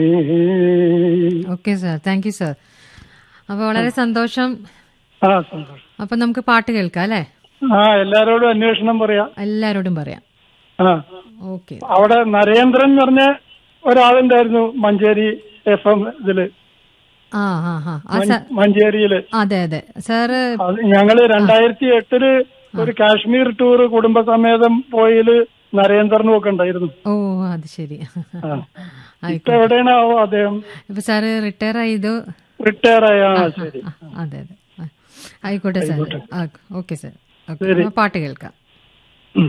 Okay sir thank you sir അപ്പോൾ വളരെ സന്തോഷം ആ സന്തോഷം അപ്പം നമുക്ക് പാട്ട് കേൾക്കാം അല്ലേ ആ എല്ലാരോടും അന്വേഷണം പറയാം എല്ലാവരോടും പറയാം ആ ഓക്കെ അവിടെ നരേന്ദ്രൻ എന്ന് പറഞ്ഞ ഒരാളുണ്ടായിരുന്നു മഞ്ചേരി എഫ് എം ഇതില് ആ ആ ആ ആ സാർ മഞ്ചേരിയില് അതെ അതെ സാറ് അത് ഞങ്ങള് രണ്ടായിരത്തി എട്ടില് ഒരു കാശ്മീർ ടൂർ കുടുംബസമേതം പോയില് നരേന്ദ്രനും ഒക്കെ ഉണ്ടായിരുന്നു ഓ അത് ശരി ഇപ്പൊ ആയിക്കോട്ടെ എവിടെയാണാവോ അദ്ദേഹം ഇപ്പൊ സാറ് റിട്ടയർ ചെയ്തു റിട്ടയർ ആയ ആ, ശരി ആ, അതെ അതെ ആ. ആയിക്കോട്ടെ സാർ ഓക്കെ സാർ ഓക്കെ പാട്ട് കേൾക്കാം